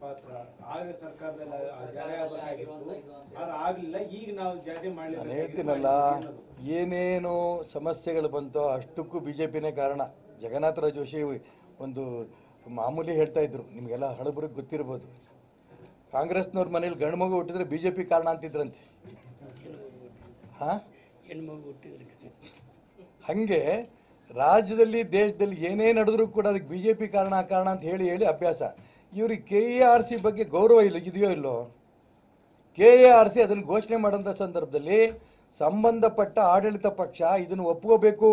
ಪಾತ್ರ ಆಗ ಸರ್ಕಾರದಲ್ಲಿ ಆ ಜಾರಿ ಆಗಬೇಕಾಗಿತ್ತು ಆದ್ರೆ ಆಗ್ಲಿಲ್ಲ ಈಗ ನಾವು ಜಾರಿ ನಾನು ಹೇಳ್ತೀನಲ್ಲ ಮಾಡಲಿಲ್ಲ ಏನೇನು ಸಮಸ್ಯೆಗಳು ಬಂತೋ ಅಷ್ಟಕ್ಕೂ ಬಿ ಜೆ ಪಿನೇ ಕಾರಣ ಜಗನ್ನಾಥರಾವ್ ಜೋಶಿ ಒಂದು ಮಾಮೂಲಿ ಹೇಳ್ತಾ ಇದ್ರು ನಿಮಗೆಲ್ಲ ಹಳಬರಿಗೆ ಗೊತ್ತಿರ್ಬೋದು ಕಾಂಗ್ರೆಸ್ನವ್ರ ಮನೇಲಿ ಗಂಡು ಮಗು ಹುಟ್ಟಿದ್ರೆ ಬಿ ಜೆ ಪಿ ಕಾರಣ ಅಂತಿದ್ರಂತೆ ಹಾಂ ಹೆಣ್ಮಗು ಹುಟ್ಟಿದ್ರೆ ಹಾಗೆ ರಾಜ್ಯದಲ್ಲಿ ದೇಶದಲ್ಲಿ ಏನೇ ನಡೆದ್ರೂ ಕೂಡ ಅದಕ್ಕೆ ಬಿ ಜೆ ಪಿ ಕಾರಣ ಕಾರಣ ಅಂತ ಹೇಳಿ ಹೇಳಿ ಅಭ್ಯಾಸ ಇವ್ರಿಗೆ ಕೆ ಎ ಆರ್ ಸಿ ಬಗ್ಗೆ ಗೌರವ ಇಲ್ಲ ಇದೆಯೋ ಇಲ್ಲೋ ಕೆ ಎ ಆರ್ ಸಿ ಅದನ್ನು ಘೋಷಣೆ ಮಾಡೋಂಥ ಸಂದರ್ಭದಲ್ಲಿ ಸಂಬಂಧಪಟ್ಟ ಆಡಳಿತ ಪಕ್ಷ ಇದನ್ನು ಒಪ್ಕೋಬೇಕು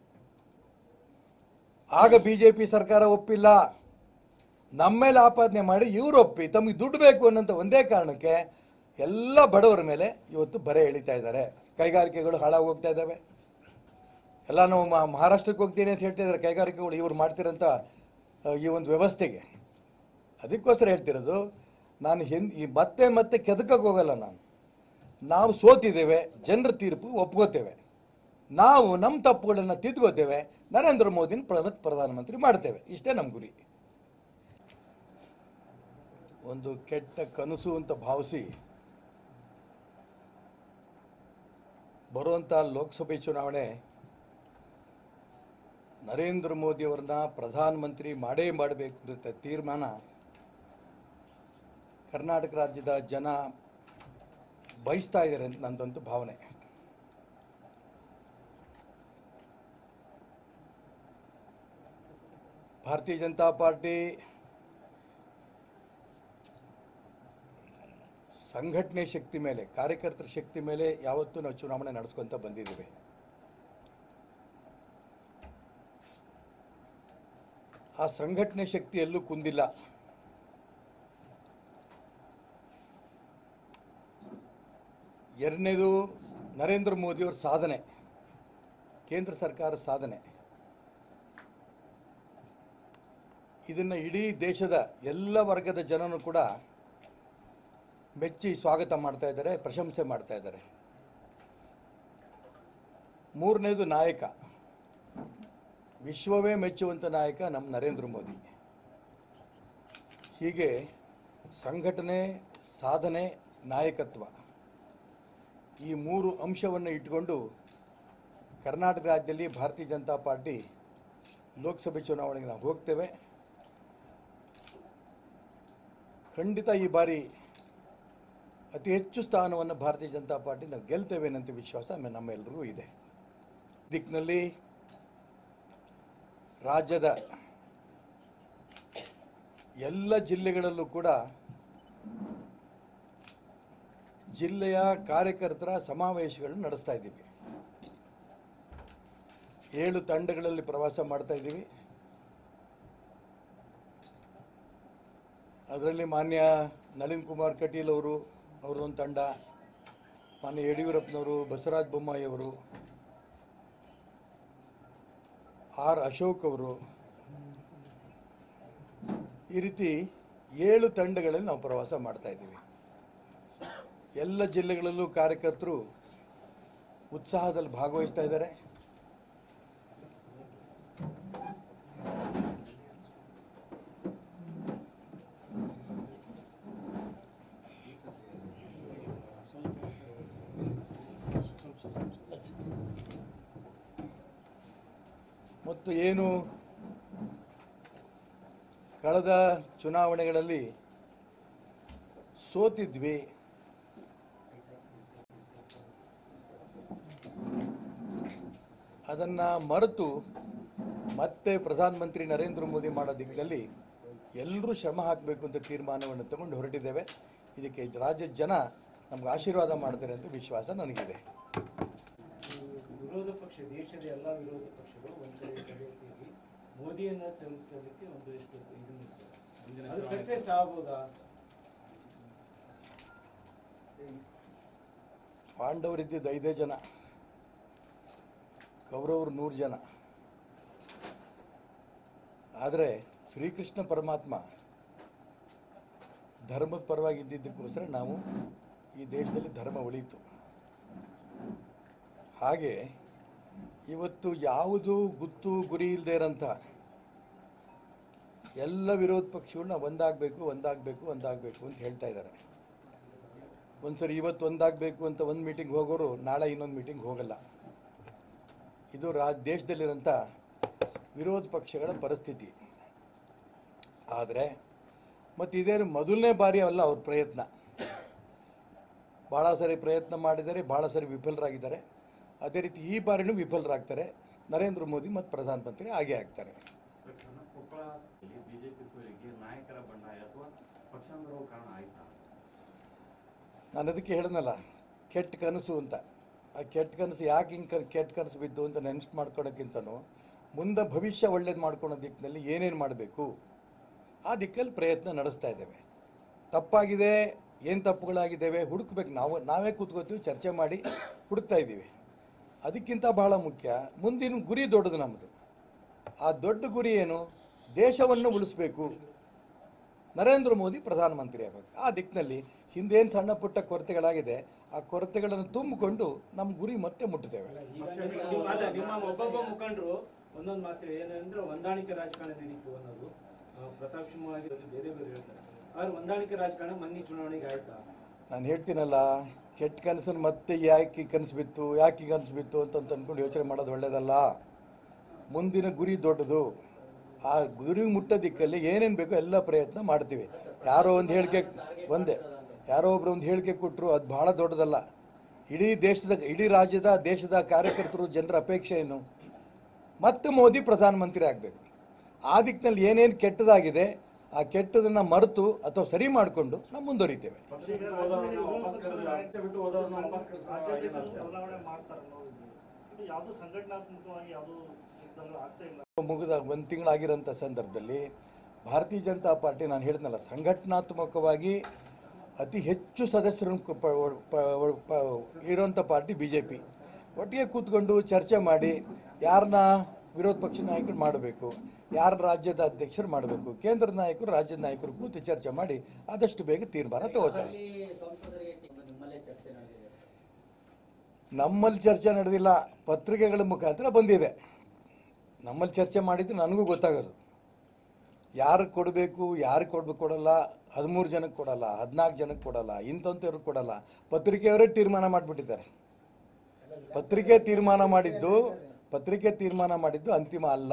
ಆಗ ಬಿ ಜೆ ಪಿ ಸರ್ಕಾರ ಒಪ್ಪಿಲ್ಲ ನಮ್ಮ ಮೇಲೆ ಆಪಾದನೆ ಮಾಡಿ ಇವ್ರು ಒಪ್ಪಿ ತಮಗೆ ದುಡ್ಡು ಬೇಕು ಅನ್ನೋಂಥ ಒಂದೇ ಕಾರಣಕ್ಕೆ ಎಲ್ಲ ಬಡವರ ಮೇಲೆ ಇವತ್ತು ಬರೆ ಎಳಿತಾ ಇದ್ದಾರೆ ಕೈಗಾರಿಕೆಗಳು ಹಾಳಾಗಿ ಹೋಗ್ತಾ ಇದ್ದಾವೆ ಎಲ್ಲ ನಾವು ಮಹಾ- ಮಹಾರಾಷ್ಟ್ರಕ್ಕೆ ಹೋಗ್ತೀನಿ ಅಂತ ಹೇಳ್ತಾ ಇದ್ದಾರೆ ಕೈಗಾರಿಕೆಗಳು ಇವ್ರು ಮಾಡ್ತಿರೋಂಥ ಆ, ಈ ಒಂದು ವ್ಯವಸ್ಥೆಗೆ ಅದಕ್ಕೋಸ್ಕರ ಹೇಳ್ತಿರೋದು ನಾನು ಹಿಂದ್ ಈ ಮತ್ತೆ ಮತ್ತೆ ಕೆದಕಕ್ಕೆ ಹೋಗಲ್ಲ ನಾನು ನಾವು ಸೋತಿದ್ದೇವೆ ಜನರ ತೀರ್ಪು ಒಪ್ಕೋತೇವೆ ನಾವು ನಮ್ಮ ತಪ್ಪುಗಳನ್ನು ತಿದ್ಕೋತೇವೆ ನರೇಂದ್ರ ಮೋದಿನ ಪ್ರ- ಪ್ರಧಾನಮಂತ್ರಿ ಮಾಡ್ತೇವೆ ಇಷ್ಟೇ ನಮ್ಮ ಗುರಿ ಒಂದು ಕೆಟ್ಟ ಕನಸು ಅಂತ ಭಾವಿಸಿ ಬರುವಂಥ ಲೋಕಸಭೆ ಚುನಾವಣೆ ನರೇಂದ್ರ ಮೋದಿಯವರನ್ನ ಪ್ರಧಾನಮಂತ್ರಿ ಮಾಡೇ ಮಾಡಬೇಕು ಅಂತ ತೀರ್ಮಾನ ಕರ್ನಾಟಕ ರಾಜ್ಯದ ಜನ ಬಯಸ್ತಾ ಇದ್ದಾರೆ ಅಂತ ನಂದಂತೂ ಭಾವನೆ ಭಾರತೀಯ ಜನತಾ ಪಾರ್ಟಿ ಸಂಘಟನೆ ಶಕ್ತಿ ಮೇಲೆ ಕಾರ್ಯಕರ್ತರ ಶಕ್ತಿ ಮೇಲೆ ಯಾವತ್ತೂ ನಾವು ಚುನಾವಣೆ ನಡೆಸ್ಕೊಂತ ಬಂದಿದ್ದೀವಿ ಆ ಸಂಘಟನೆ ಶಕ್ತಿ ಎಲ್ಲೂ ಕುಂದಿಲ್ಲ ಎರಡನೇದು ನರೇಂದ್ರ ಮೋದಿಯವರ ಸಾಧನೆ ಕೇಂದ್ರ ಸರ್ಕಾರ ಸಾಧನೆ ಇದನ್ನು ಇಡೀ ದೇಶದ ಎಲ್ಲ ವರ್ಗದ ಜನನು ಕೂಡ ಮೆಚ್ಚಿ ಸ್ವಾಗತ ಮಾಡ್ತಾ ಇದ್ದಾರೆ ಪ್ರಶಂಸೆ ಮಾಡ್ತಾ ಇದ್ದಾರೆ ಮೂರನೇದು ನಾಯಕ ವಿಶ್ವವೇ ಮೆಚ್ಚುವಂಥ ನಾಯಕ ನಮ್ಮ ನರೇಂದ್ರ ಮೋದಿ ಹೀಗೆ ಸಂಘಟನೆ ಸಾಧನೆ ನಾಯಕತ್ವ ಈ ಮೂರು ಅಂಶವನ್ನು ಇಟ್ಟುಕೊಂಡು ಕರ್ನಾಟಕ ರಾಜ್ಯದಲ್ಲಿ ಭಾರತೀಯ ಜನತಾ ಪಾರ್ಟಿ ಲೋಕಸಭೆ ಚುನಾವಣೆಗೆ ನಾವು ಹೋಗ್ತೇವೆ ಖಂಡಿತ ಈ ಬಾರಿ ಅತಿ ಹೆಚ್ಚು ಸ್ಥಾನವನ್ನು ಭಾರತೀಯ ಜನತಾ ಪಾರ್ಟಿ ನಾವು ಗೆಲ್ತೇವೆ ಅನ್ನೋಂಥ ವಿಶ್ವಾಸ ನಮ್ಮೆಲ್ಲರಿಗೂ ಇದೆ ದಿಕ್ಕಿನಲ್ಲಿ ರಾಜ್ಯದ ಎಲ್ಲ ಜಿಲ್ಲೆಗಳಲ್ಲೂ ಕೂಡ ಜಿಲ್ಲೆಯ ಕಾರ್ಯಕರ್ತರ ಸಮಾವೇಶಗಳನ್ನು ನಡೆಸ್ತಾ ಇದ್ದೀವಿ ಏಳು ತಂಡಗಳಲ್ಲಿ ಪ್ರವಾಸ ಮಾಡ್ತಾ ಇದ್ದೀವಿ ಅದರಲ್ಲಿ ಮಾನ್ಯ ನಳಿನ್ ಕುಮಾರ್ ಕಟೀಲ್ ಅವರು ಅವ್ರದ್ದೊಂದು ತಂಡ ಮಾನ್ಯ ಯಡಿಯೂರಪ್ಪನವರು ಬಸವರಾಜ ಬೊಮ್ಮಾಯಿ ಅವರು ಆರ್ ಅಶೋಕ್ ಅವರು ಈ ರೀತಿ ಏಳು ತಂಡಗಳಲ್ಲಿ ನಾವು ಪ್ರವಾಸ ಮಾಡ್ತಾ ಇದ್ದೀವಿ ಎಲ್ಲ ಜಿಲ್ಲೆಗಳಲ್ಲೂ ಕಾರ್ಯಕರ್ತರು ಉತ್ಸಾಹದಲ್ಲಿ ಭಾಗವಹಿಸ್ತಾ ಇದ್ದಾರೆ ಮತ್ತು ಏನು ಕಳೆದ ಚುನಾವಣೆಗಳಲ್ಲಿ ಸೋತಿದ್ವಿ ಅದನ್ನು ಮರೆತು ಮತ್ತೆ ಪ್ರಧಾನಮಂತ್ರಿ ನರೇಂದ್ರ ಮೋದಿ ಮಾಡೋ ದಿಕ್ಕಿನಲ್ಲಿ ಎಲ್ಲರೂ ಶ್ರಮ ಹಾಕಬೇಕು ಅಂತ ತೀರ್ಮಾನವನ್ನು ತಗೊಂಡು ಹೊರಟಿದ್ದೇವೆ ಇದಕ್ಕೆ ರಾಜ್ಯದ ಜನ ನಮ್ಗೆ ಆಶೀರ್ವಾದ ಮಾಡ್ತಾರೆ ಅಂತ ವಿಶ್ವಾಸ ನನಗಿದೆ ವಿರೋಧ ಪಕ್ಷ ದೇಶದ ಎಲ್ಲ ವಿರೋಧ ಪಕ್ಷಗಳು ಒಂದ್ ಕಡೆ ಸಭೆ ಸೇರಿ ಮೋದಿಯನ್ನ ಸಲ್ಲಿಸೋದಕ್ಕೆ ಒಂದು ಎಷ್ಟು ಇದನ್ನ ಅದು ಸಕ್ಸಸ್ ಆಗ್ಬೋದಾ ಪಾಂಡವರಿದ್ದಿದ್ದು ಐದೇ ಜನ ಕೌರವರು ನೂರು ಜನ ಆದರೆ ಶ್ರೀಕೃಷ್ಣ ಪರಮಾತ್ಮ ಧರ್ಮದ ಪರವಾಗಿ ಇದ್ದಿದ್ದಕ್ಕೋಸ್ಕರ ನಾವು ಈ ದೇಶದಲ್ಲಿ ಧರ್ಮ ಉಳೀತು ಹಾಗೆ ಇವತ್ತು ಯಾವುದು ಗುತ್ತು ಗುರಿ ಇಲ್ಲದೆ ಇರೋಂಥ ಎಲ್ಲ ವಿರೋಧ ಪಕ್ಷಗಳನ್ನ ಒಂದಾಗಬೇಕು ಒಂದಾಗಬೇಕು ಒಂದಾಗಬೇಕು ಅಂತ ಹೇಳ್ತಾ ಇದ್ದಾರೆ ಒಂದ್ಸರಿ ಇವತ್ತು ಒಂದಾಗಬೇಕು ಅಂತ ಒಂದು ಮೀಟಿಂಗ್ ಹೋಗೋರು ನಾಳೆ ಇನ್ನೊಂದು ಮೀಟಿಂಗ್ ಹೋಗಲ್ಲ ಇದು ರಾ ದೇಶದಲ್ಲಿರೋಂಥ ವಿರೋಧ ಪಕ್ಷಗಳ ಪರಿಸ್ಥಿತಿ ಆದರೆ ಮತ್ತು ಇದೇನು ಮೊದಲನೇ ಬಾರಿ ಅಲ್ಲ ಅವ್ರ ಪ್ರಯತ್ನ ಭಾಳ ಸರಿ ಪ್ರಯತ್ನ ಮಾಡಿದ್ದಾರೆ ಭಾಳ ಸರಿ ವಿಫಲರಾಗಿದ್ದಾರೆ ಅದೇ ರೀತಿ ಈ ಬಾರಿನೂ ವಿಫಲರಾಗ್ತಾರೆ ನರೇಂದ್ರ ಮೋದಿ ಮತ್ತು ಪ್ರಧಾನಮಂತ್ರಿ ಆಗೇ ಆಗ್ತಾರೆ ತಕ್ಷಣ ಕೊಪ್ಪಳದಲ್ಲಿ ಬಿಜೆಪಿ ಸೋಲಿಗೆ ನಾಯಕರ ಬಂಡಾಯ ಅಥವಾ ಪಕ್ಷಾಂತರವು ಕಾರಣ ಆಯ್ತಾ ನಾನು ಅದಕ್ಕೆ ಹೇಳಿದ್ನಲ್ಲ ಕೆಟ್ಟ ಕನಸು ಅಂತ ಆ ಕೆಟ್ಟ ಕನಸು ಯಾಕೆ ಹಿಂಗೆ ಕೆಟ್ಟ ಕನಸು ಬಿದ್ದು ಅಂತ ನೆನಪು ಮಾಡ್ಕೊಳಕ್ಕಿಂತನೂ ಮುಂದೆ ಭವಿಷ್ಯ ಒಳ್ಳೇದು ಮಾಡ್ಕೊಳೋ ದಿಕ್ಕಿನಲ್ಲಿ ಏನೇನು ಮಾಡಬೇಕು ಆ ದಿಕ್ಕಲ್ಲಿ ಪ್ರಯತ್ನ ನಡೆಸ್ತಾ ಇದ್ದೇವೆ ತಪ್ಪಾಗಿದೆ ಏನು ತಪ್ಪುಗಳಾಗಿದ್ದೇವೆ ಹುಡುಕ್ಬೇಕು ನಾವು ನಾವೇ ಕೂತ್ಕೋತೀವಿ ಚರ್ಚೆ ಮಾಡಿ ಹುಡುಕ್ತಾ ಇದ್ದೀವಿ ಅದಕ್ಕಿಂತ ಬಹಳ ಮುಖ್ಯ ಮುಂದಿನ ಗುರಿ ದೊಡ್ಡದು ನಮ್ಮದು ಆ ದೊಡ್ಡ ಗುರಿ ಏನು ದೇಶವನ್ನು ಉಳಿಸ್ಬೇಕು ನರೇಂದ್ರ ಮೋದಿ ಪ್ರಧಾನಮಂತ್ರಿ ಆಗಬೇಕು ಆ ದಿಕ್ಕಿನಲ್ಲಿ ಹಿಂದೇನು ಸಣ್ಣ ಪುಟ್ಟ ಕೊರತೆಗಳಾಗಿದೆ ಆ ಕೊರತೆಗಳನ್ನು ತುಂಬಿಕೊಂಡು ನಮ್ಮ ಗುರಿ ಮತ್ತೆ ಮುಟ್ಟುತ್ತೇವೆ ಈಗ ನಿಮ್ಮ- ನಿಮ್ಮ ಅಲ್ಲ, ನಿಮ್ಮ ಒಬ್ಬೊಬ್ಬ ಮುಖಂಡರು ಒಂದೊಂದು ಮಾತು ಏನಂದ್ರೆ ಹೊಂದಾಣಿಕೆ ರಾಜಕಾರಣ ನಡೀತು ಅನ್ನೋದು ಆ, ಪ್ರತಾಪ್ ಸಿಂಹ ಬೇರೆ ಬೇರೆ ಹೇಳ್ತಾರೆ ಆದ್ರೆ ಹೊಂದಾಣಿಕೆ ರಾಜಕಾರಣ ಮೊನ್ನೆ ಚುನಾವಣೆಗೆ ಆಯ್ತಾ ನಾನು ಹೇಳ್ತೀನಲ್ಲ ಕೆಟ್ಟ ಕನಸನ್ನು ಮತ್ತೆ ಯಾಕೆ ಕನಸು ಬಿತ್ತು ಯಾಕೆ ಕನಸು ಬಿತ್ತು ಅಂತ ಅಂತ ಅಂದ್ಕೊಂಡು ಯೋಚನೆ ಮಾಡೋದು ಒಳ್ಳೆಯದಲ್ಲ ಮುಂದಿನ ಗುರಿ ದೊಡ್ಡದು ಆ ಗುರಿ ಮುಟ್ಟೋ ದಿಕ್ಕಲ್ಲಿ ಏನೇನು ಬೇಕೋ ಎಲ್ಲ ಪ್ರಯತ್ನ ಮಾಡ್ತೀವಿ ಯಾರೋ ಒಂದು ಹೇಳಿಕೆ ಒಂದೇ ಯಾರೋ ಒಬ್ರು ಒಂದು ಹೇಳಿಕೆ ಕೊಟ್ಟರು ಅದು ಬಹಳ ದೊಡ್ಡದಲ್ಲ ಇಡೀ ದೇಶದ ಇಡೀ ರಾಜ್ಯದ ದೇಶದ ಕಾರ್ಯಕರ್ತರು ಜನರ ಅಪೇಕ್ಷೆ ಏನು ಮತ್ತೆ ಮೋದಿ ಪ್ರಧಾನಮಂತ್ರಿ ಆಗಬೇಕು ಆ ದಿಕ್ಕಿನಲ್ಲಿ ಏನೇನು ಕೆಟ್ಟದಾಗಿದೆ ಆ ಕೆಟ್ಟದನ್ನು ಮರೆತು ಅಥವಾ ಸರಿ ಮಾಡಿಕೊಂಡು ನಾವು ಮುಂದುವರಿತೇವೆ ಪಕ್ಷ ಬಿಟ್ಟು ಹೋದವ್ರನ್ನ ವಾಪಸ್ ಕರೆದು ಪಕ್ಷ ಬಿಟ್ಟು ಹೋದವ್ರನ್ನ ವಾಪಸ್ ರಾಜ್ಯಾಧ್ಯಕ್ಷರು ಕರೆದು ಬದಲಾವಣೆ ಮಾಡ್ತಾರೆ ಅನ್ನೋದು ಇದು ಯಾವುದು ಸಂಘಟನಾತ್ಮಕವಾಗಿ ಯಾವುದು ನಿರ್ಧಾರ ಆಗ್ತಾ ಇಲ್ಲ ಮುಗಿದ ಒಂದು ತಿಂಗಳಾಗಿರೋಂಥ ಸಂದರ್ಭದಲ್ಲಿ ಭಾರತೀಯ ಜನತಾ ಪಾರ್ಟಿ ನಾನು ಹೇಳಿದ್ನಲ್ಲ ಸಂಘಟನಾತ್ಮಕವಾಗಿ ಅತಿ ಹೆಚ್ಚು ಸದಸ್ಯರನ್ನು ಕ- ಪ- ಪ- ಪ- ಇರೋಂಥ ಪಾರ್ಟಿ ಬಿ ಜೆ ಪಿ ಒಟ್ಟಿಗೆ ಕೂತ್ಕೊಂಡು ಚರ್ಚೆ ಮಾಡಿ ಯಾರನ್ನ ವಿರೋಧ ಪಕ್ಷ ನಾಯಕರು ಮಾಡಬೇಕು ಯಾರ ರಾಜ್ಯದ ಅಧ್ಯಕ್ಷರು ಮಾಡಬೇಕು ಕೇಂದ್ರ ನಾಯಕರು ರಾಜ್ಯದ ನಾಯಕರು ಕೂತು ಚರ್ಚೆ ಮಾಡಿ ಆದಷ್ಟು ಬೇಗ ತೀರ್ಮಾನ ತಗೋತಾರೆ ಅಲ್ಲಿ ಸಂಸದರಿಗೆ ಟಿ- ನಿಮ್ಮಲ್ಲೇ ಚರ್ಚೆ ನಡೆದಿದೆ ಸರ್ ನಮ್ಮಲ್ಲಿ ಚರ್ಚೆ ನಡೆದಿಲ್ಲ ಪತ್ರಿಕೆಗಳ ಮುಖಾಂತರ ಬಂದಿದೆ ನಮ್ಮಲ್ಲಿ ಚರ್ಚೆ ಮಾಡಿದ್ದು ನನಗೂ ಗೊತ್ತಾಗೋದು ಯಾರು ಕೊಡಬೇಕು ಯಾರು ಕೊಡ್ಬೇಕು ಕೊಡಲ್ಲ ಹದಿಮೂರು ಜನಕ್ಕೆ ಕೊಡಲ್ಲ ಹದಿನಾಲ್ಕು ಜನಕ್ಕೆ ಕೊಡಲ್ಲ ಇಂಥವ್ರಿಗೆ ಕೊಡಲ್ಲ ಪತ್ರಿಕೆಯವರೇ ತೀರ್ಮಾನ ಮಾಡಿಬಿಟ್ಟಿದ್ದಾರೆ ಪತ್ರಿಕೆ ತೀರ್ಮಾನ ಮಾಡಿದ್ದು ಪತ್ರಿಕೆ ತೀರ್ಮಾನ ಮಾಡಿದ್ದು ಅಂತಿಮ ಅಲ್ಲ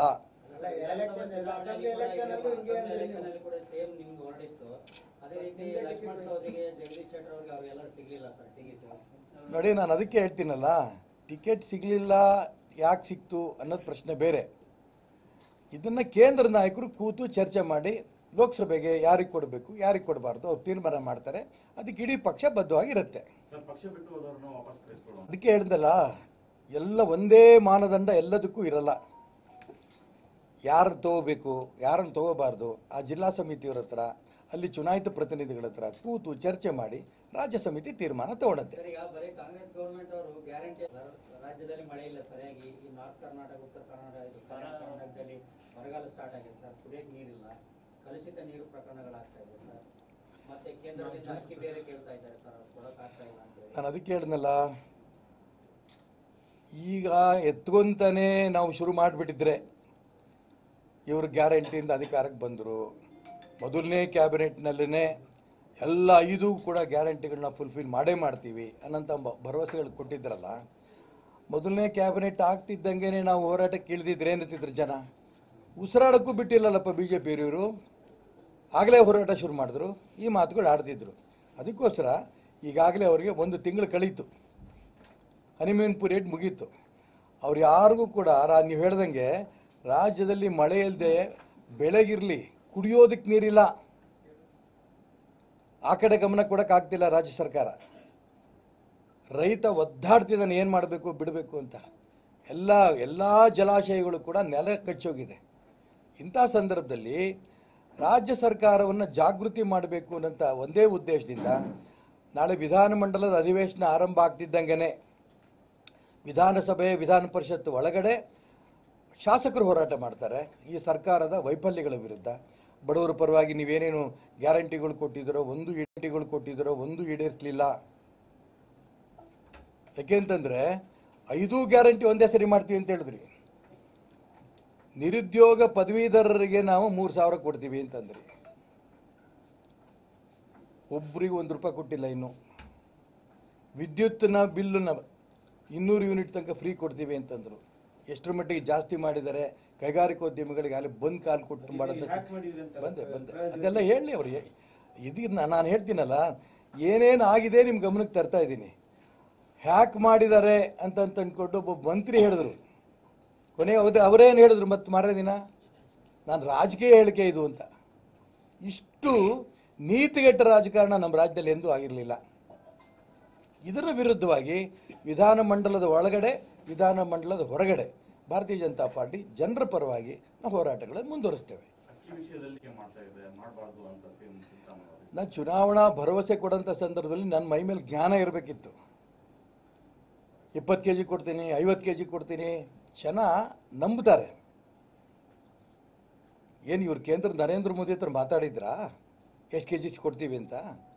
ಎಲೆಕ್ಷನ್ ಅಲ್ಲಿ ಕೂಡ ಸೇಮ್ ನಿಮ್ಗೆ ಹೊರಡಿತ್ತು ಅದೇ ರೀತಿ ಲಕ್ಷ್ಮಣ್ ಸವದಿಗೆ ಜಗದೀಶ್ ಶೆಟ್ಟರ್ ಅವ್ರಿಗೆ ಅವ್ರಿಗೆಲ್ಲ ಸಿಗ್ಲಿಲ್ಲ ಸರ್ ಟಿಕೆಟ್ ನೋಡಿ ನಾನು ಅದಕ್ಕೆ ಹೇಳ್ತೀನಲ್ಲ ಟಿಕೆಟ್ ಸಿಗಲಿಲ್ಲ ಯಾಕೆ ಸಿಕ್ತು ಅನ್ನೋದು ಪ್ರಶ್ನೆ ಬೇರೆ ಇದನ್ನು ಕೇಂದ್ರ ನಾಯಕರು ಕೂತು ಚರ್ಚೆ ಮಾಡಿ ಲೋಕಸಭೆಗೆ ಯಾರಿಗೆ ಕೊಡಬೇಕು ಯಾರಿಗೆ ಕೊಡಬಾರ್ದು ಅವ್ರು ತೀರ್ಮಾನ ಮಾಡ್ತಾರೆ ಅದಕ್ಕೆ ಇಡೀ ಪಕ್ಷ ಬದ್ಧವಾಗಿರುತ್ತೆ ಸರ್ ಪಕ್ಷ ಬಿಟ್ಟು ಹೋದವ್ರನ್ನ ವಾಪಸ್ ಕಳಿಸ್ಕೊಳ್ಳೋಣ ಅದಕ್ಕೆ ಹೇಳ್ದಲ್ಲ ಎಲ್ಲ ಒಂದೇ ಮಾನದಂಡ ಎಲ್ಲದಕ್ಕೂ ಇರಲ್ಲ ಯಾರು ತಗೋಬೇಕು ಯಾರನ್ನು ತಗೋಬಾರ್ದು ಆ ಜಿಲ್ಲಾ ಸಮಿತಿಯವ್ರ ಹತ್ರ ಅಲ್ಲಿ ಚುನಾಯಿತ ಪ್ರತಿನಿಧಿಗಳ ಹತ್ರ ಕೂತು ಚರ್ಚೆ ಮಾಡಿ ರಾಜ್ಯ ಸಮಿತಿ ತೀರ್ಮಾನ ತಗೊಳುತ್ತೆ ಸರ್ ಈಗ ಬರೀ ಕಾಂಗ್ರೆಸ್ ಗೌರ್ಮೆಂಟ್ ಅವರು ಗ್ಯಾರಂಟಿ ರಾಜ್ಯದಲ್ಲಿ ಮಳೆ ಇಲ್ಲ ಸರಿಯಾಗಿ ಈ ನಾರ್ತ್ ಕರ್ನಾಟಕ ಉತ್ತರ ಕರ್ನಾಟಕ ಇದು ಕರ್ನಾಟಕ ಕರ್ನಾಟಕದಲ್ಲಿ ಬರಗಾಲ ಸ್ಟಾರ್ಟ್ ಆಗಿದೆ ಸರ್ ಕುಡಿಯಕ್ಕೆ ನೀರಿಲ್ಲ ಕಲುಷಿತ ನೀರು ಪ್ರಕರಣಗಳಾಗ್ತಾ ಇದೆ ಸರ್ ಮತ್ತೆ ಕೇಂದ್ರದಿಂದ ಅಕ್ಕಿ ಬೇರೆ ಕೇಳ್ತಾ ಇದ್ದಾರೆ ಸರ್ ಅವ್ರು ಕೊಡೋಕ್ಕಾಗ್ತಾ ಇಲ್ಲ ಅಂತ ಹೇಳಿ ನಾನು ಅದಕ್ಕೆ ಹೇಳಿದ್ನಲ್ಲ ಈಗ ಎತ್ಕೊಂತಾನೆ ನಾವು ಶುರು ಮಾಡಿಬಿಟ್ಟಿದ್ರೆ ಇವರು ಗ್ಯಾರಂಟಿಯಿಂದ ಅಧಿಕಾರಕ್ಕೆ ಬಂದರು ಮೊದಲನೇ ಕ್ಯಾಬಿನೆಟ್ನಲ್ಲೇ ಎಲ್ಲ ಐದು ಕೂಡ ಗ್ಯಾರಂಟಿಗಳನ್ನ ಫುಲ್ಫಿಲ್ ಮಾಡೇ ಮಾಡ್ತೀವಿ ಅನ್ನೋಂಥ ಬ- ಭರವಸೆಗಳು ಕೊಟ್ಟಿದ್ರಲ್ಲ ಮೊದಲನೇ ಕ್ಯಾಬಿನೆಟ್ ಆಗ್ತಿದ್ದಂಗೆ ನಾವು ಹೋರಾಟಕ್ಕೆ ಇಳಿದಿದ್ರೆ ಏನಿರ್ತಿದ್ರು ಜನ ಉಸಿರಾಡಕ್ಕೂ ಬಿಟ್ಟಿಲ್ಲಲ್ಲಪ್ಪ ಬಿ ಜೆ ಪಿಯವರು ಆಗಲೇ ಹೋರಾಟ ಶುರು ಮಾಡಿದ್ರು ಈ ಮಾತುಗಳು ಆಡ್ತಿದ್ರು ಅದಕ್ಕೋಸ್ಕರ ಈಗಾಗಲೇ ಅವರಿಗೆ ಒಂದು ತಿಂಗಳು ಕಳೀತು ಹನಿಮೂನ್ ಪೀರಿಯಡ್ ಮುಗೀತು ಅವ್ರು ಯಾರಿಗೂ ಕೂಡ ರಾ- ನೀವು ಹೇಳ್ದಂಗೆ ರಾಜ್ಯದಲ್ಲಿ ಮಳೆ ಇಲ್ಲದೆ ಬೆಳೆಗಿರಲಿ ಕುಡಿಯೋದಕ್ಕೆ ನೀರಿಲ್ಲ ಆ ಕಡೆ ಗಮನ ಕೊಡೋಕ್ಕಾಗ್ತಿಲ್ಲ ರಾಜ್ಯ ಸರ್ಕಾರ ರೈತ ಒದ್ದಾಡ್ತಿದ್ದಾನೆ ಏನು ಮಾಡಬೇಕು ಬಿಡಬೇಕು ಅಂತ ಎಲ್ಲ ಎಲ್ಲ ಜಲಾಶಯಗಳು ಕೂಡ ನೆಲ ಕಚ್ಚೋಗಿದೆ ಇಂಥ ಸಂದರ್ಭದಲ್ಲಿ ರಾಜ್ಯ ಸರ್ಕಾರವನ್ನು ಜಾಗೃತಿ ಮಾಡಬೇಕು ಅನ್ನೋಂಥ ಒಂದೇ ಉದ್ದೇಶದಿಂದ ನಾಳೆ ವಿಧಾನಮಂಡಲದ ಅಧಿವೇಶನ ಆರಂಭ ಆಗ್ತಿದ್ದಂಗೆ ವಿಧಾನಸಭೆ ವಿಧಾನ ಪರಿಷತ್ತು ಒಳಗಡೆ ಶಾಸಕರು ಹೋರಾಟ ಮಾಡ್ತಾರೆ ಈ ಸರ್ಕಾರದ ವೈಫಲ್ಯಗಳ ವಿರುದ್ಧ ಬಡವರ ಪರವಾಗಿ ನೀವೇನೇನು ಗ್ಯಾರಂಟಿಗಳು ಕೊಟ್ಟಿದ್ದೀರೋ ಒಂದು ಗ್ಯಾರಂಟಿಗಳು ಕೊಟ್ಟಿದ್ದೀರೋ ಒಂದು ಈಡೇರಿಸಲಿಲ್ಲ ಯಾಕೆಂತಂದ್ರೆ ಐದು ಗ್ಯಾರಂಟಿ ಒಂದೇ ಸರಿ ಮಾಡ್ತೀವಿ ಅಂತ ಹೇಳಿದ್ರಿ ನಿರುದ್ಯೋಗ ಪದವೀಧರರಿಗೆ ನಾವು ಮೂರು ಸಾವಿರ ಕೊಡ್ತೀವಿ ಅಂತಂದ್ರಿ ಒಬ್ರಿಗೆ ಒಂದು ರೂಪಾಯಿ ಕೊಟ್ಟಿಲ್ಲ ಇನ್ನು ವಿದ್ಯುತ್ನ ಬಿಲ್ಲನ್ನ ಇನ್ನೂರು ಯೂನಿಟ್ ತನಕ ಫ್ರೀ ಕೊಡ್ತೀವಿ ಅಂತಂದ್ರು ಎಷ್ಟರ ಮಟ್ಟಿಗೆ ಜಾಸ್ತಿ ಮಾಡಿದ್ದಾರೆ ಕೈಗಾರಿಕೋದ್ಯಮಿಗಳಿಗೆ ಅಲ್ಲಿ ಬಂದ್ ಕಾಲು ಕೊಟ್ಟು ಮಾಡೋದು ಹ್ಯಾಕ್ ಮಾಡಿದ್ರಿ ಅಂತ ಬಂದೆ ಬಂದೆ ಅದೆಲ್ಲ ಹೇಳಿ ಅವ್ರಿಗೆ ಇದು ನಾನು ಹೇಳ್ತೀನಲ್ಲ ಏನೇನು ಆಗಿದೆ ನಿಮ್ಮ ಗಮನಕ್ಕೆ ತರ್ತಾ ಇದ್ದೀನಿ ಹ್ಯಾಕ್ ಮಾಡಿದ್ದಾರೆ ಅಂತ ಅಂತ ಅಂದ್ಕೊಂಡು ಒಬ್ಬ ಮಂತ್ರಿ ಹೇಳಿದ್ರು ಕೊನೆಗೆ ಅವ್ರು ಅವರೇನು ಹೇಳಿದ್ರು ಮತ್ತೆ ಮಾರನೇ ದಿನ ನಾನು ರಾಜಕೀಯ ಹೇಳಿಕೆ ಇದು ಅಂತ ಇಷ್ಟು ನೀತಿಗೆಟ್ಟ ರಾಜಕಾರಣ ನಮ್ಮ ರಾಜ್ಯದಲ್ಲಿ ಎಂದೂ ಆಗಿರಲಿಲ್ಲ ಇದರ ವಿರುದ್ಧವಾಗಿ ವಿಧಾನಮಂಡಲದ ಒಳಗಡೆ ವಿಧಾನಮಂಡಲದ ಹೊರಗಡೆ ಭಾರತೀಯ ಜನತಾ ಪಾರ್ಟಿ ಜನರ ಪರವಾಗಿ ನಾವು ಹೋರಾಟಗಳನ್ನು ಮುಂದುವರಿಸ್ತೇವೆ ಅಕ್ಕಿ ವಿಷಯದಲ್ಲಿ ಏನ್ ಮಾಡ್ತಾ ಇದೆ ಮಾಡಬಾರ್ದು ಅಂತ ಸಿಎಂ ಸಿದ್ದರಾಮಯ್ಯ ಅವರು ನಾನು ಚುನಾವಣಾ ಭರವಸೆ ಕೊಡೋಂಥ ಸಂದರ್ಭದಲ್ಲಿ ನನ್ನ ಮೈ ಮೇಲೆ ಜ್ಞಾನ ಇರಬೇಕಿತ್ತು ಇಪ್ಪತ್ತು ಕೆ ಜಿ ಕೊಡ್ತೀನಿ ಐವತ್ತು ಕೆ ಜಿ ಕೊಡ್ತೀನಿ ಜನ ನಂಬ್ತಾರೆ ಏನು ಇವ್ರು ಕೇಂದ್ರ ನರೇಂದ್ರ ಮೋದಿ ಹತ್ರ ಮಾತಾಡಿದ್ರಾ ಎಷ್ಟು ಕೆ ಜಿ ಕೊಡ್ತೀವಿ ಅಂತ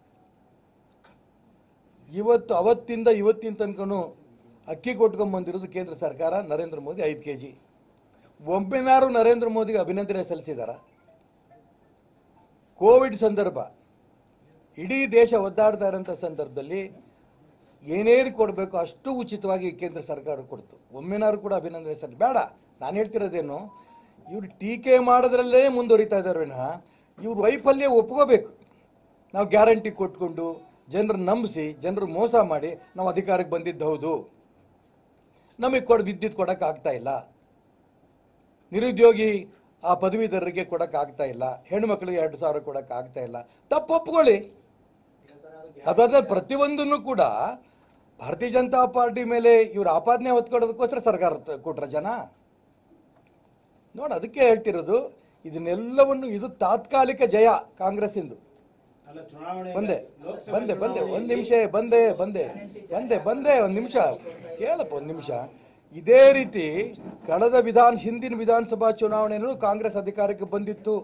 ಇವತ್ತು ಅವತ್ತಿಂದ ಇವತ್ತಿನ ತನಕನೂ ಅಕ್ಕಿ ಕೊಟ್ಕೊಂಬಂದಿರೋದು ಕೇಂದ್ರ ಸರ್ಕಾರ ನರೇಂದ್ರ ಮೋದಿ ಐದು ಕೆ ಜಿ ಒಮ್ಮೆನಾರು ನರೇಂದ್ರ ಮೋದಿಗೆ ಅಭಿನಂದನೆ ಸಲ್ಲಿಸಿದಾರ ಕೋವಿಡ್ ಸಂದರ್ಭ ಇಡೀ ದೇಶ ಒದ್ದಾಡ್ತಾ ಇರೋಂಥ ಸಂದರ್ಭದಲ್ಲಿ ಏನೇನು ಕೊಡಬೇಕು ಅಷ್ಟು ಉಚಿತವಾಗಿ ಕೇಂದ್ರ ಸರ್ಕಾರ ಕೊಡ್ತು ಒಮ್ಮೆನಾರು ಕೂಡ ಅಭಿನಂದನೆ ಸಲ್ಲಿ ಬೇಡ ನಾನು ಹೇಳ್ತಿರೋದೇನು ಇವ್ರು ಟೀಕೆ ಮಾಡೋದ್ರಲ್ಲೇ ಮುಂದುವರಿತಾ ಇದ್ದಾರೆ ವಿನಃ ಇವ್ರ ವೈಫಲ್ಯ ಒಪ್ಕೋಬೇಕು ನಾವು ಗ್ಯಾರಂಟಿ ಕೊಟ್ಕೊಂಡು ಜನರು ನಂಬಿಸಿ ಜನರು ಮೋಸ ಮಾಡಿ ನಾವು ಅಧಿಕಾರಕ್ಕೆ ಬಂದಿದ್ದು ಹೌದು ನಮಗೆ ಕೊಡ ವಿದ್ಯುತ್ ಕೊಡೋಕೆ ಆಗ್ತಾ ಇಲ್ಲ ನಿರುದ್ಯೋಗಿ ಆ ಪದವೀಧರರಿಗೆ ಕೊಡೋಕೆ ಆಗ್ತಾ ಇಲ್ಲ ಹೆಣ್ಮಕ್ಳಿಗೆ ಎರಡು ಸಾವಿರ ಕೊಡೋಕೆ ಆಗ್ತಾ ಇಲ್ಲ ತಪ್ಪು ಒಪ್ಕೊಳ್ಳಿ ಅದಾದ್ರೆ ಪ್ರತಿಯೊಂದನ್ನು ಕೂಡ ಭಾರತೀಯ ಜನತಾ ಪಾರ್ಟಿ ಮೇಲೆ ಇವ್ರ ಆಪಾದನೆ ಹೊತ್ಕೊಡೋದಕ್ಕೋಸ್ಕರ ಸರ್ಕಾರ ತ- ಕೊಟ್ರ ಜನ ನೋಡಿ ಅದಕ್ಕೆ ಹೇಳ್ತಿರೋದು ಇದನ್ನೆಲ್ಲವನ್ನು ಇದು ತಾತ್ಕಾಲಿಕ ಜಯ ಕಾಂಗ್ರೆಸ್ಸಿಂದು ಅಲ್ಲ ಚುನಾವಣೆ ಬಂದೆ ಲೋಕಸಭೆ ಬಂದೆ ಬಂದೆ ಚುನಾವಣೆಯಲ್ಲಿ ಒಂದು ನಿಮಿಷ ಬಂದೆ ಬಂದೆ ಬಂದೆ ಬಂದೆ ಒಂದು ನಿಮಿಷ ಕೇಳಪ್ಪ ಒಂದು ನಿಮಿಷ ಇದೇ ರೀತಿ ಕಳೆದ ವಿಧಾನ ಹಿಂದಿನ ವಿಧಾನಸಭಾ ಚುನಾವಣೆಯಲ್ಲೂ ಕಾಂಗ್ರೆಸ್ ಅಧಿಕಾರಕ್ಕೆ ಬಂದಿತ್ತು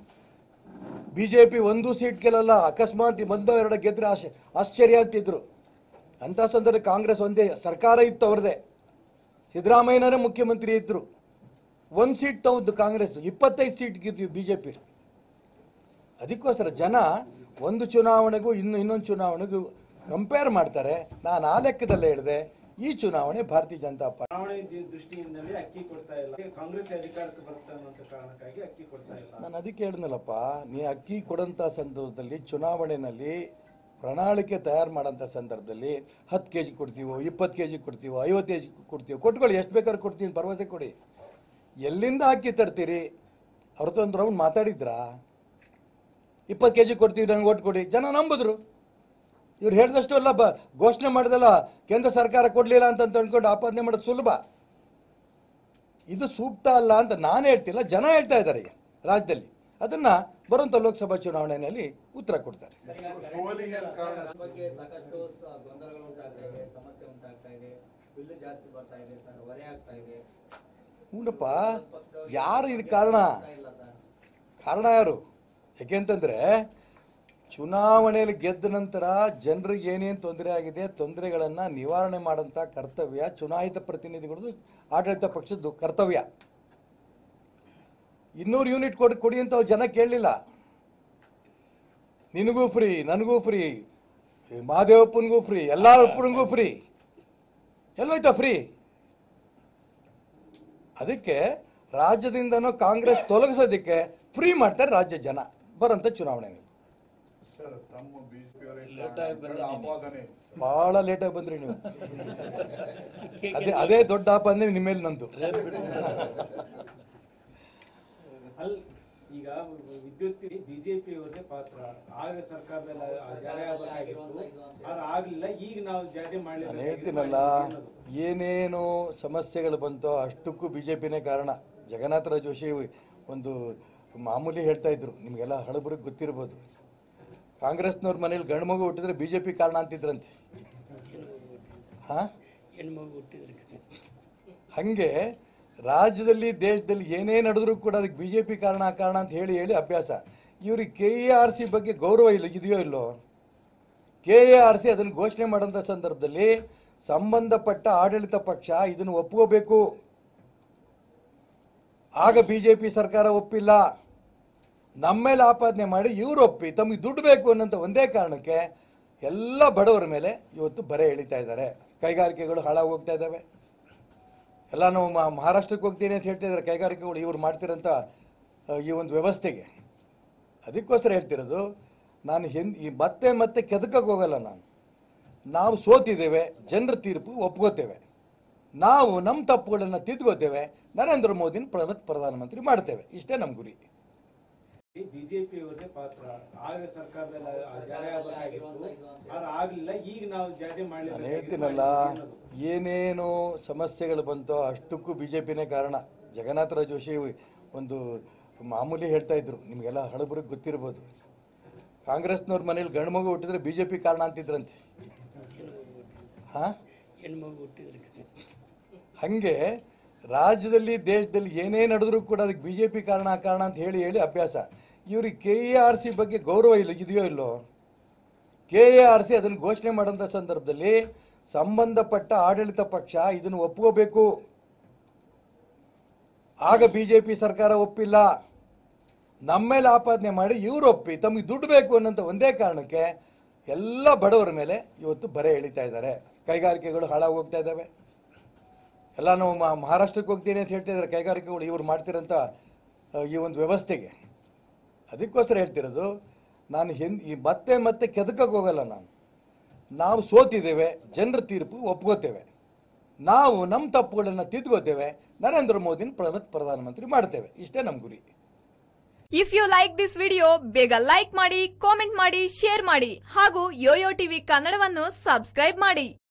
ಬಿಜೆಪಿ ಒಂದು ಸೀಟ್ ಗೆಲ್ಲಲ್ಲ ಅಕಸ್ಮಾತ್ ಬಂದ ಎರಡು ಗೆದ್ರೆ ಆಶ ಆಶ್ಚರ್ಯ ಅಂತಿದ್ರು ಅಂಥ ಸಂದರ್ಭ ಕಾಂಗ್ರೆಸ್ ಒಂದೇ ಸರ್ಕಾರ ಇತ್ತು ಅವ್ರದ್ದೇ ಸಿದ್ದರಾಮಯ್ಯನವರೇ ಮುಖ್ಯಮಂತ್ರಿ ಇದ್ರು ಒಂದು ಸೀಟ್ ತಗೊಂಡು ಕಾಂಗ್ರೆಸ್ ಇಪ್ಪತ್ತೈದು ಸೀಟ್ ಗೆದ್ವಿ ಬಿ ಜೆ ಪಿ ಅದಕ್ಕೋಸ್ಕರ ಜನ ಒಂದು ಚುನಾವಣೆಗೂ ಇನ್ನು ಇನ್ನೊಂದು ಚುನಾವಣೆಗೂ ಕಂಪೇರ್ ಮಾಡ್ತಾರೆ ನಾನು ಆ ಲೆಕ್ಕದಲ್ಲೇ ಹೇಳಿದೆ ಈ ಚುನಾವಣೆ ಭಾರತೀಯ ಜನತಾ ಪಾರ್ಟಿ ಚುನಾವಣೆ ದಿ- ದೃಷ್ಟಿಯಿಂದಲೇ ಅಕ್ಕಿ ಕೊಡ್ತಾ ಇಲ್ಲ ಕಾಂಗ್ರೆಸ್ ಅಧಿಕಾರಕ್ಕೆ ಬರುತ್ತೆ ಅನ್ನುವಂಥ ಕಾರಣಕ್ಕಾಗಿ ಅಕ್ಕಿ ಕೊಡ್ತಾ ಇಲ್ಲ ನಾನು ಅದಕ್ಕೆ ಹೇಳಿದ್ನಲ್ಲಪ್ಪ ನೀ ಅಕ್ಕಿ ಕೊಡೋಂಥ ಸಂದರ್ಭದಲ್ಲಿ ಚುನಾವಣೆಯಲ್ಲಿ ಪ್ರಣಾಳಿಕೆ ತಯಾರು ಮಾಡೋಂಥ ಸಂದರ್ಭದಲ್ಲಿ ಹತ್ತು ಕೆ ಜಿ ಕೊಡ್ತೀವೋ ಇಪ್ಪತ್ತು ಕೆ ಜಿ ಕೊಡ್ತೀವೋ ಐವತ್ತು ಕೆ ಜಿ ಕೊಡ್ತೀವೋ ಕೊಟ್ಕೊಳ್ಳಿ ಎಷ್ಟು ಬೇಕಾದ್ರೂ ಕೊಡ್ತೀನಿ ಭರವಸೆ ಕೊಡಿ ಎಲ್ಲಿಂದ ಅಕ್ಕಿ ತರ್ತೀರಿ ಅವ್ರದ್ದು ಒಂದು ರೌಂಡ್ ಮಾತಾಡಿದ್ರಾ ಇಪ್ಪತ್ತು ಕೆ ಜಿ ಕೊಡ್ತೀವಿ ನಂಗೆ ಓಟ್ ಕೊಡಿ ಜನ ನಂಬಿದ್ರು ಇವ್ರು ಹೇಳಿದಷ್ಟು ಎಲ್ಲ ಬ ಘೋಷಣೆ ಮಾಡ್ದಲ್ಲ ಕೇಂದ್ರ ಸರ್ಕಾರ ಕೊಡಲಿಲ್ಲ ಅಂತ ಅಂದ್ಕೊಂಡು ಆಪಾದನೆ ಮಾಡೋದು ಸುಲಭ ಇದು ಸೂಕ್ತ ಅಲ್ಲ ಅಂತ ನಾನು ಹೇಳ್ತಿಲ್ಲ ಜನ ಹೇಳ್ತಾ ಇದ್ದಾರೆ ಈಗ ರಾಜ್ಯದಲ್ಲಿ ಅದನ್ನ ಬರುವಂಥ ಲೋಕಸಭಾ ಚುನಾವಣೆಯಲ್ಲಿ ಉತ್ತರ ಕೊಡ್ತಾರೆ ಸೋಲಿಗೆ ಬಗ್ಗೆ ಸಾಕಷ್ಟು ಸ- ಗೊಂದಲಗಳು ಉಂಟಾಗ್ತಾ ಇದೆ ಸಮಸ್ಯೆ ಉಂಟಾಗ್ತಾ ಇದೆ ಬಿಲ್ಲು ಜಾಸ್ತಿ ಬರ್ತಾ ಇದೆ ಸರ್ ಹೊರೆ ಆಗ್ತಾ ಇದೆ ಹ್ಞೂನಪ್ಪ ಯಾರು ಇದು ಕಾರಣ ಆಗ್ತಾ ಇಲ್ಲ ಸರ್ ಕಾರಣ ಯಾರು ಯಾಕೆಂತಂದ್ರೆ ಚುನಾವಣೆಯಲ್ಲಿ ಗೆದ್ದ ನಂತರ ಜನರಿಗೆ ಏನೇನು ತೊಂದರೆ ಆಗಿದೆ ತೊಂದರೆಗಳನ್ನು ನಿವಾರಣೆ ಮಾಡೋಂಥ ಕರ್ತವ್ಯ ಚುನಾಯಿತ ಪ್ರತಿನಿಧಿಗಳದ್ದು ಆಡಳಿತ ಪಕ್ಷದ್ದು ಕರ್ತವ್ಯ ಇನ್ನೂರು ಯೂನಿಟ್ ಕೊಡಿ ಕೊಡಿ ಅಂತ ಅವ್ರು ಜನ ಕೇಳಲಿಲ್ಲ ನಿನಗೂ ಫ್ರೀ ನನಗೂ ಫ್ರೀ ಮಹಾದೇವಪ್ಪನಿಗೂ ಫ್ರೀ ಎಲ್ಲಪ್ಪನಿಗೂ ಫ್ರೀ ಎಲ್ಲೋಯ್ತಾ ಫ್ರೀ ಅದಕ್ಕೆ ರಾಜ್ಯದಿಂದನೂ ಕಾಂಗ್ರೆಸ್ ತೊಲಗಿಸೋದಕ್ಕೆ ಫ್ರೀ ಮಾಡ್ತಾರೆ ರಾಜ್ಯ ಜನ ಬರೋಂಥ ಚುನಾವಣೆಯಲ್ಲಿ ಸರ್ ತಮ್ಮ ಬಿಜೆಪಿಯವರ ಆಪಾದನೆ ಬಹಳ ಲೇಟಾಗಿ ಬಂದ್ರಿ ನೀವು ಅದೇ ಅದೇ ದೊಡ್ಡ ಆಪಾದನೆ ನಿಮ್ಮ ಮೇಲೆ ನಂದು ಅಲ್ಲಿ ಈಗ ವಿದ್ಯುತ್ ಬಿಜೆಪಿ ಅವರದೇ ಪಾತ್ರ ಆಗ ಸರ್ಕಾರದಲ್ಲಿ ಜಾರಿ ಆಗಬೇಕಾಗಿತ್ತು ಆದ್ರೆ ಆಗ್ಲಿಲ್ಲ ಈಗ ನಾವು ಜಾರಿ ನಾನು ಮಾಡಲಿಲ್ಲ ಹೇಳ್ತೀನಲ್ಲ ಏನೇನು ಸಮಸ್ಯೆಗಳು ಬಂತೋ ಅಷ್ಟಕ್ಕೂ ಬಿ ಜೆ ಪಿನೇ ಕಾರಣ ಜಗನ್ನಾಥರಾವ್ ಜೋಶಿ ಒಂದು ಮಾಮೂಲಿ ಹೇಳ್ತಾ ಇದ್ರು ನಿಮಗೆಲ್ಲ ಹಳಬರಿಗೆ ಗೊತ್ತಿರ್ಬೋದು ಕಾಂಗ್ರೆಸ್ನವ್ರ ಮನೇಲಿ ಗಂಡು ಮಗು ಹುಟ್ಟಿದ್ರೆ ಬಿ ಜೆ ಪಿ ಕಾರಣ ಅಂತಿದ್ರಂತೆ ಹಾಂ ಹಂಗೆ ರಾಜ್ಯದಲ್ಲಿ ದೇಶದಲ್ಲಿ ಏನೇ ನಡೆದ್ರೂ ಕೂಡ ಅದಕ್ಕೆ ಬಿ ಜೆ ಪಿ ಕಾರಣ ಆ ಕಾರಣ ಅಂತ ಹೇಳಿ ಹೇಳಿ ಅಭ್ಯಾಸ ಇವ್ರಿಗೆ ಕೆ ಎ ಆರ್ ಸಿ ಬಗ್ಗೆ ಗೌರವ ಇಲ್ಲ ಇದೆಯೋ ಇಲ್ಲೋ ಕೆ ಎ ಆರ್ ಸಿ ಅದನ್ನು ಘೋಷಣೆ ಮಾಡೋಂಥ ಸಂದರ್ಭದಲ್ಲಿ ಸಂಬಂಧಪಟ್ಟ ಆಡಳಿತ ಪಕ್ಷ ಇದನ್ನು ಒಪ್ಕೋಬೇಕು ಆಗ ಬಿಜೆಪಿ ಸರ್ಕಾರ ಒಪ್ಪಿಲ್ಲ ನಮ್ಮ ಮೇಲೆ ಆಪಾದನೆ ಮಾಡಿ ಇವ್ರು ಒಪ್ಪಿ ತಮಗೆ ದುಡ್ಡು ಬೇಕು ಅನ್ನೋಂಥ ಒಂದೇ ಕಾರಣಕ್ಕೆ ಎಲ್ಲ ಬಡವರ ಮೇಲೆ ಇವತ್ತು ಬರೆ ಎಳಿತಾ ಇದ್ದಾರೆ ಕೈಗಾರಿಕೆಗಳು ಹಾಳಾಗಿ ಹೋಗ್ತಾ ಇದ್ದಾವೆ ಎಲ್ಲ ನಾವು ಮಾ- ಮಹಾರಾಷ್ಟ್ರಕ್ಕೆ ಹೋಗ್ತೀನಿ ಅಂತ ಹೇಳ್ತಾ ಇದ್ದಾರೆ ಕೈಗಾರಿಕೆಗಳು ಇವ್ರು ಮಾಡ್ತಿರೋಂಥ ಆ, ಈ ಒಂದು ವ್ಯವಸ್ಥೆಗೆ ಅದಕ್ಕೋಸ್ಕರ ಹೇಳ್ತಿರೋದು ನಾನು ಹಿಂದ್ ಈ ಮತ್ತೆ ಮತ್ತೆ ಕೆದಕಕ್ಕೆ ಹೋಗಲ್ಲ ನಾನು ನಾವು ಸೋತಿದ್ದೇವೆ ಜನರ ತೀರ್ಪು ಒಪ್ಕೋತೇವೆ ನಾವು ನಮ್ಮ ತಪ್ಪುಗಳನ್ನು ತಿದ್ಕೋತೇವೆ ನರೇಂದ್ರ ಮೋದಿನ ಪ್ರಮ ಪ್ರಧಾನಮಂತ್ರಿ ಮಾಡ್ತೇವೆ ಇಷ್ಟೇ ನಮ್ಮ ಗುರಿ ಬಿಜೆಪಿ ಅವರದೇ ಪಾತ್ರ ಆಗ ಸರ್ಕಾರದಲ್ಲಿ ಆ ಜಾರಿ ಆಗಬೇಕಾಗಿತ್ತು ಆದ್ರೆ ಆಗ್ಲಿಲ್ಲ ಈಗ ನಾವು ಜಾರಿ ನಾನು ಹೇಳ್ತೀನಲ್ಲ ಮಾಡಲಿಲ್ಲ ಏನೇನು ಸಮಸ್ಯೆಗಳು ಬಂತೋ ಅಷ್ಟಕ್ಕೂ ಬಿ ಜೆ ಪಿನೇ ಕಾರಣ ಜಗನ್ನಾಥರಾವ್ ಜೋಶಿ ಒಂದು ಮಾಮೂಲಿ ಹೇಳ್ತಾ ಇದ್ರು ನಿಮಗೆಲ್ಲ ಹಳಬರಿಗೆ ಗೊತ್ತಿರ್ಬೋದು ಕಾಂಗ್ರೆಸ್ನವ್ರ ಮನೇಲಿ ಗಂಡು ಮಗು ಹುಟ್ಟಿದ್ರೆ ಬಿ ಜೆ ಪಿ ಕಾರಣ ಅಂತಿದ್ರಂತೆ ಹಾಂ ಹಾಗೆ ರಾಜ್ಯದಲ್ಲಿ ದೇಶದಲ್ಲಿ ಏನೇ ನಡೆದ್ರೂ ಕೂಡ ಅದಕ್ಕೆ ಬಿ ಜೆ ಪಿ ಕಾರಣ ಕಾರಣ ಅಂತ ಹೇಳಿ ಹೇಳಿ ಅಭ್ಯಾಸ ಇವ್ರಿಗೆ ಕೆ ಎ ಆರ್ ಸಿ ಬಗ್ಗೆ ಗೌರವ ಇಲ್ಲ ಇದೆಯೋ ಇಲ್ಲೋ ಕೆ ಎ ಆರ್ ಸಿ ಅದನ್ನು ಘೋಷಣೆ ಮಾಡೋಂಥ ಸಂದರ್ಭದಲ್ಲಿ ಸಂಬಂಧಪಟ್ಟ ಆಡಳಿತ ಪಕ್ಷ ಇದನ್ನು ಒಪ್ಕೋಬೇಕು ಆಗ ಬಿಜೆಪಿ ಸರ್ಕಾರ ಒಪ್ಪಿಲ್ಲ ನಮ್ಮ ಮೇಲೆ ಆಪಾದನೆ ಮಾಡಿ ಇವ್ರು ಒಪ್ಪಿ ತಮಗೆ ದುಡ್ಡು ಬೇಕು ಅನ್ನೋಂಥ ಒಂದೇ ಕಾರಣಕ್ಕೆ ಎಲ್ಲ ಬಡವರ ಮೇಲೆ ಇವತ್ತು ಬರೆ ಎಳಿತಾ ಇದ್ದಾರೆ ಕೈಗಾರಿಕೆಗಳು ಹಾಳಾಗಿ ಹೋಗ್ತಾ ಇದ್ದಾವೆ ಎಲ್ಲ ನಾವು ಮಾ- ಮಹಾರಾಷ್ಟ್ರಕ್ಕೆ ಹೋಗ್ತೀನಿ ಅಂತ ಹೇಳ್ತಾ ಇದ್ದಾರೆ ಕೈಗಾರಿಕೆಗಳು ಇವ್ರು ಮಾಡ್ತಿರೋಂಥ ಆ, ಈ ಒಂದು ವ್ಯವಸ್ಥೆಗೆ ಅದಕ್ಕೋಸ್ಕರ ಹೇಳ್ತಿರೋದು ನಾನು ಹಿಂದ್ ಈ ಮತ್ತೆ ಮತ್ತೆ ಕೆದಕಕ್ಕೆ ಹೋಗಲ್ಲ ನಾನು ನಾವು ಸೋತಿದ್ದೇವೆ ಜನರ ತೀರ್ಪು ಒಪ್ಕೋತೇವೆ ನಾವು ನಮ್ಮ ತಪ್ಪುಗಳನ್ನು ತಿದ್ಕೋತೇವೆ ನರೇಂದ್ರ ಮೋದಿನ ಪ್ರಮ ಪ್ರಧಾನಮಂತ್ರಿ ಮಾಡ್ತೇವೆ ಇಷ್ಟೇ ನಮ್ಮ ಗುರಿ if you like this video ಬೇಗ ಲೈಕ್ ಮಾಡಿ ಕಾಮೆಂಟ್ ಮಾಡಿ ಶೇರ್ ಮಾಡಿ ಹಾಗೂ ಯೋಯೋ ಟಿವಿ ಕನ್ನಡವನ್ನು ಸಬ್ಸ್ಕ್ರೈಬ್ ಮಾಡಿ